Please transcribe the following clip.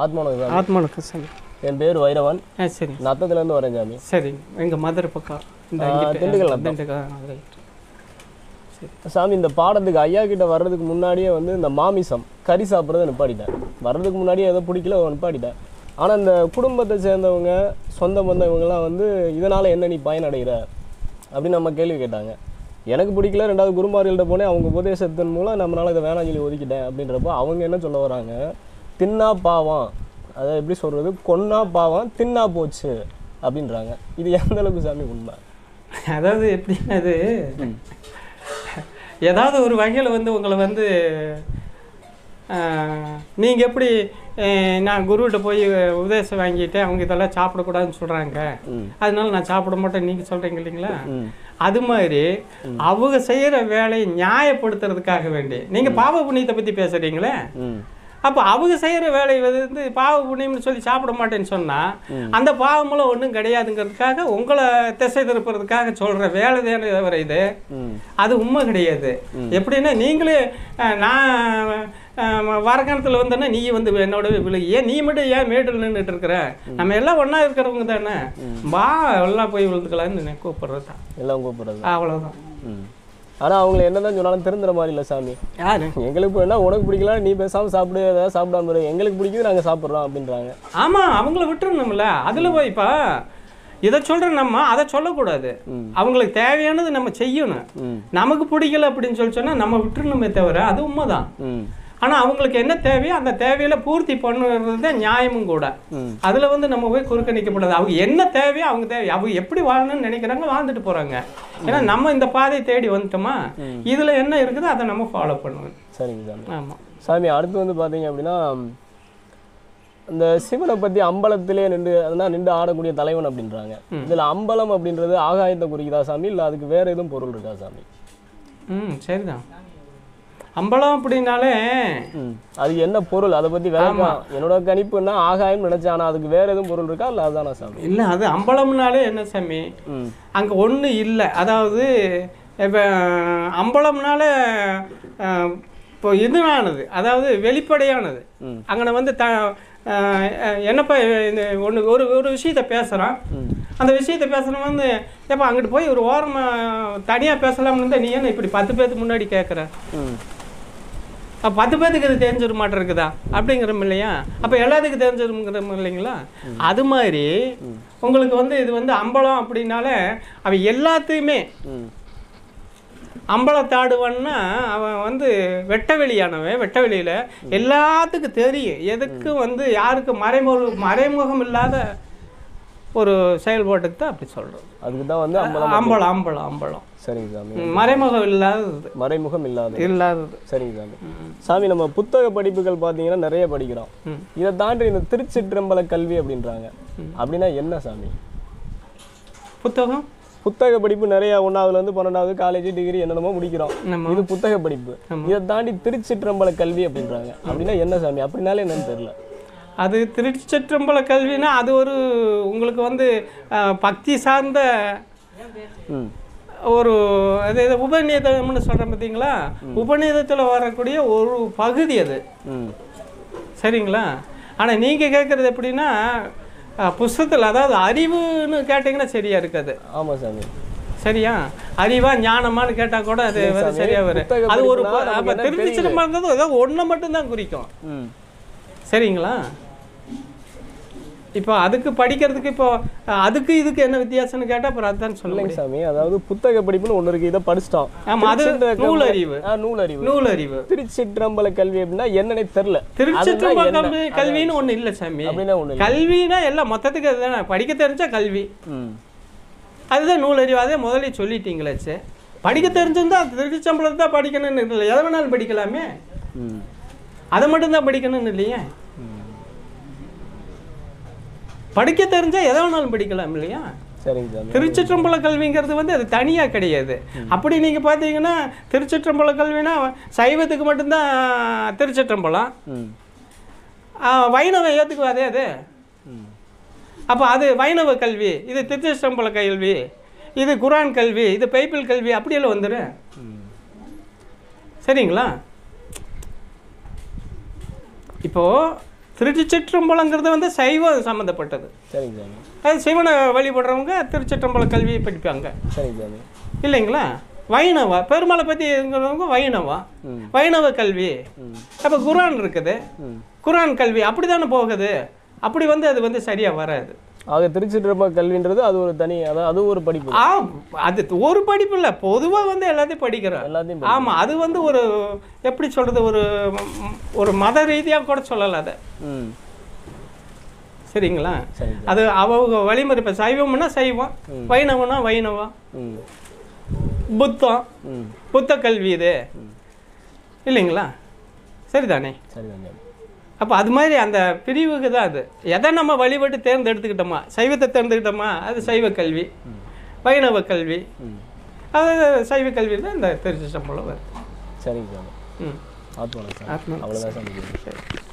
ஆத்மானது சாமி ஆத்மானுக்கு சாமி என் பேர் வைரவன் ஆ சரி நத்தத்துலேருந்து வரேன் சாமி சரி எங்கள் மதுரை பக்கம் இந்த ஆ, இங்கிட்டு- திண்டுக்கல் நத்தம். திண்டுக்கல் ஆ, right. சாமி இந்த பாடத்துக்கு ஐயா கிட்ட வர்றதுக்கு முன்னாடியே வந்து இந்த மாமிசம் கறி சாப்பிட்றத நிப்பாட்டிட்டேன் வர்றதுக்கு முன்னாடியே எதோ பிடிக்கல நிப்பாட்டிட்டேன் ஆனால் இந்த குடும்பத்தை சேர்ந்தவங்க சொந்த பந்தம் இவங்கெல்லாம் வந்து இதனால் என்ன நீ பயனடைகிற அப்படின்னு நம்ம கேள்வி கேட்டாங்க எனக்கு பிடிக்கல ரெண்டாவது குருமார்கள்ட்ட போனேன் அவங்க உபதேசத்தின் மூலம் நம்மளால இதை வேணாம் சொல்லி ஒதுக்கிட்டேன் அப்படின்றப்போ அவங்க என்ன சொல்ல வராங்க தின்னா பாவம் அதை எப்படி சொல்கிறது கொன்னா பாவம் தின்னா போச்சு அப்படின்றாங்க இது எந்த அளவுக்கு சாமி உண்மை அதாவது எப்படின்னா அது ஏதாவது ஒரு வகையில் வந்து உங்களை வந்து நீங்கள் எப்படி அஹ், நான் குருகிட்ட போய் உபதேசம் வாங்கிட்டு அவங்க இதெல்லாம் சாப்பிடக்கூடாதுன்னு சொல்கிறாங்க ம் அதனால நான் சாப்பிட மாட்டேன் நீங்கள் சொல்கிறீங்க இல்லைங்களா ம் அது மாதிரி அவங்க செய்கிற வேலையை நியாயப்படுத்துறதுக்காக வேண்டி நீங்கள் பாவ புண்ணியத்தை பற்றி பேசுகிறீங்களே ம் அப்போ அவங்க செய்கிற வேலை வந்து பாவ புண்ணியம்னு சொல்லி சாப்பிட மாட்டேன்னு சொன்னால் அந்த பாவமெல்லாம் ஒன்றும் கிடையாதுங்கிறதுக்காக உங்களை திசை திருப்புறதுக்காக சொல்கிற வேலை தானே தவிர இது ம் அது உண்மை கிடையாது எப்படின்னா நீங்களே அஹ், நான் வரக்கணத்தில் வந்தேன்னா நீ வந்து என்னோட விழு ஏன் நீ மட்டும் ஏன் மேட்டில் நின்றுட்டு இருக்கிற நம்ம எல்லாம் ஒன்றா இருக்கிறவங்க தானே வா எல்லாம் போய் விழுந்துக்கலான்னு நான் கூப்பிட்றது தான் எல்லாம் கூப்பிடுறது அவ்வளோதான் ம் ஆனால் அவங்கள என்னதான் சொன்னாலும் திருந்துற மாதிரி இல்லை சாமி யாரு எங்களுக்கு வேணா உனக்கு பிடிக்கல நீ பேசாமல் சாப்பிடு ஏதாவது சாப்பிடாம இரு எங்களுக்கு பிடிக்குது நாங்கள் சாப்பிட்றோம் அப்படின்றாங்க ஆமாம் அவங்கள விட்டுறணும்ல அதில் போய் இப்போ இதை சொல்கிற நம்ம அதை சொல்லக்கூடாது ம். அவங்களுக்கு தேவையானது நம்ம செய்யணும் ம் நமக்கு பிடிக்கல அப்படின்னு சொல்லி சொன்னால் நம்ம விட்டுறணுமே தவிர அது உண்மைதான் ம் ஆனால் அவங்களுக்கு என்ன தேவையோ அந்த தேவையில பூர்த்தி பண்ணுறது தான் நியாயமும் கூட ம் அதில் வந்து நம்ம போய் குறுக்க நிற்கக்கூடாது அவங்க என்ன தேவையோ அவங்க தேவை அவங்க எப்படி வாழணும்னு நினைக்கிறாங்க வாழ்ந்துட்டு போகிறாங்க ஏன்னா நம்ம இந்த பாதையை தேடி வந்துட்டோமா இதில் என்ன இருக்குதோ அதை நம்ம ஃபாலோ பண்ணுவோம் சரிங்க சாமி ஆமாம் சாமி அடுத்து வந்து பார்த்தீங்க அப்படின்னா இந்த சிவனை பற்றி அம்பலத்திலே நின்று அதான் நின்று ஆடக்கூடிய தலைவன் அப்படின்றாங்க இதில் அம்பலம் அப்படின்றது ஆகாயத்தை குறிக்குதா சாமி இல்லை அதுக்கு வேற எதுவும் பொருள் இருக்கா சாமி ம் சரிதான் அம்பலம் அப்படின்னாலே ம் அது என்ன பொருள் அதை பற்றி விளக்கம் என்னோட கணிப்புன்னா ஆகாயம் நினைச்சேன் ஆனால் அதுக்கு வேற எதுவும் பொருள் இருக்கா இல்லை அதுதானா சாமி இல்லை அது அம்பலம்னாலே என்ன சாமி ம் அங்கே ஒன்றும் இல்லை அதாவது இப்போ அம்பலம்னால அஹ், இப்போ இதுவானது அதாவது வெளிப்படையானது ம். அங்கே வந்து த அஹ், அஹ், என்னப்பா இந்த ஒன்று ஒரு ஒரு விஷயத்த பேசுகிறான் ம் அந்த விஷயத்த பேசுகிறவன் வந்து ஏப்பா அங்கிட்டு போய் ஒரு ஓரமாக தனியாக பேசலாம்னு இருந்தா நீ என்ன இப்படி பத்து பேத்துக்கு முன்னாடி கேட்குற ம் அப்போ பத்து பேத்துக்கு இது தெரிஞ்சிட மாட்டிருக்குதா அப்படிங்கிறோம் இல்லையா அப்போ எல்லாத்துக்கும் தெரிஞ்சிருங்கிறோம் இல்லைங்களா அது மாதிரி உங்களுக்கு வந்து இது வந்து அம்பலம் அப்படின்னாலே அவன் எல்லாத்தையுமே ம் அம்பலத்தாடுவான்னா அவன் வந்து வெட்ட வெளியானவன் வெட்ட வெளியில் எல்லாத்துக்கும் தெரியும் எதுக்கும் வந்து யாருக்கும் மறைமுக மறைமுகம் இல்லாத ஒரு செயல்பாட்டுக்கு தான் அப்படி சொல்கிறோம் அதுக்கு தான் வந்து அம்பலம் அம்பலம் அம்பலம் அம்பலம் சரிங்க சாமி ம், மறைமுகம் இல்லாதது மறைமுகம் இல்லாத இல்லாதது சரிங்க சாமி சாமி நம்ம புத்தக படிப்புகள் பார்த்தீங்கன்னா நிறைய படிக்கிறோம் ம். இதை தாண்டி இந்த திருச்சிற்றம்பல கல்வி அப்படின்றாங்க அப்படின்னா என்ன சாமி புத்தகம் புத்தக படிப்பு நிறைய ஒன்றாவதுல இருந்து பன்னெண்டாவது காலேஜ் டிகிரி என்னென்னமோ முடிக்கிறோம் நம்ம இது புத்தக படிப்பு இதை தாண்டி திருச்சிற்றம்பல கல்வி அப்படின்றாங்க அப்படின்னா என்ன சாமி அப்படின்னாலே என்னன்னு தெரியல அது திருச்சிற்றம்பல கல்வினா அது ஒரு உங்களுக்கு வந்து அஹ், பக்தி சார்ந்த ம் ஒரு அது இது உபநிதம்னு சொல்கிறேன் பார்த்தீங்களா உபநிதத்தில் வரக்கூடிய ஒரு பகுதி அது ம் சரிங்களா ஆனால் நீங்கள் கேட்குறது எப்படின்னா புஸ்தகத்தில் அதாவது அறிவுன்னு கேட்டிங்கன்னா சரியா இருக்காது ஆமா சாமி சரியா அறிவா ஞானமான்னு கேட்டால் கூட அது வந்து சாமி, சரியா வரும் புத்தக அது ஒரு படிப்புனா நமக்கு என்ன திருச்சிற்றம்பலங்கிறது ஏதோ ஒன்றை மட்டும்தான் குறிக்கும் ம் சரிங்களா இப்போ அதுக்கு படிக்கிறதுக்கு இப்போ அஹ், அதுக்கு இதுக்கு என்ன வித்தியாசம்னு கேட்டால் அப்புறம் அதுதான் சொல்ல இல்லைங்க முடியும் சாமி அதாவது புத்தக படிப்புன்னு ஒன்று இருக்கு இதை படிச்சிட்டோம் ஆமா, அது திருச்சிற்றம்பல- நூல் அறிவு. ஆ, நூல் அறிவு நூல் அறிவு திருச்சிற்றம்பல கல்வி அப்படின்னா என்னன்னே தெரியல திருச்சிற்றம்பல அதுதான் கல்வி கல்வின்னு ஒண்ணு இல்லை சாமி அப்படின்னா ஒண்ணு இல்லை கல்வினா எல்லாம் மொத்தத்துக்கு அதுதானே படிக்க தெரிஞ்சா கல்வி ம் அதுதான் நூல் அறிவு அதே முதல்ல சொல்லிட்டீங்களாச்சு படிக்க தெரிஞ்சிருந்தா திருச்சிச்சம்பளத்தை தான் படிக்கணும்னு இல்லை எதை வேணாலும் படிக்கலாமே ம் அதை மட்டும்தான் படிக்கணும்னு இல்லையே படிக்க தெரிஞ்சா எதை வேணாலும் படிக்கலாம் இல்லையா சரிங்க சாமி திருச்சிற்றம்பல கல்விங்கிறது வந்து அது தனியாக கிடையாது அப்படி நீங்கள் பார்த்தீங்கன்னா திருச்சிற்றம்பல கல்வினா சைவத்துக்கு மட்டும்தான் திருச்சிற்றம்பலம் ம் ஆ, வைணவம் ஏற்றுக்குவாதே அது ம் அப்போ அது வைணவ கல்வி இது திருச்சிற்றம்பல கல்வி இது குரான் கல்வி இது பைபிள் கல்வி அப்படியெல்லாம் வந்துடும் ம் சரிங்களா இப்போது திருச்சிற்றம்பலங்கிறது வந்து சைவம் சம்மந்தப்பட்டது சரிங்க சாமி அது சிவனை வழிபடுறவங்க திருச்சிற்றம்பலம் கல்வியை படிப்பாங்க சரிங்க சாமி இல்லைங்களா வைணவா பெருமாளை பற்றி இருக்கிறவங்க வைணவா ம். வைணவ கல்வி ம் அப்போ குரான் இருக்குது ம் குரான் கல்வி அப்படி தானே போகுது அப்படி வந்து அது வந்து சரியாக வராது ஆக திருச்சிற்றப்ப கல்வின்றது அது ஒரு தனி அதாவது அது ஒரு படிப்பு ஆ அது ஒரு படிப்பு இல்லை பொதுவாக வந்து எல்லாத்தையும் படிக்கிறோம் எல்லாத்தையும் ஆமாம் அது வந்து ஒரு எப்படி சொல்கிறது ஒரு ம், ஒரு மத ரீதியாக கூட சொல்லலாம் அதை ம் சரிங்களா சரிங்க அது அவங்க வழிமுறை இப்போ சைவம்னா சைவம் வைணவம்னா வைணவம் ம் புத்தம் ம் புத்த கல்வி இது இல்லைங்களா சரிதானே சரிதாங்க அப்போ அது மாதிரி அந்த பிரிவுக்கு தான் அது எதை நம்ம வழிபட்டு தேர்ந்தெடுத்துக்கிட்டோமா சைவத்தை தேர்ந்தெடுக்கிட்டோமா அது சைவ கல்வி வைணவ கல்வி ம் அது சைவ கல்வி தான் இந்த திருச்சி சம்பளம் வருது சரிங்க சாமி ம் ஆத்மா சாமி ஆத்மா அவ்வளோதான் சாமி சரி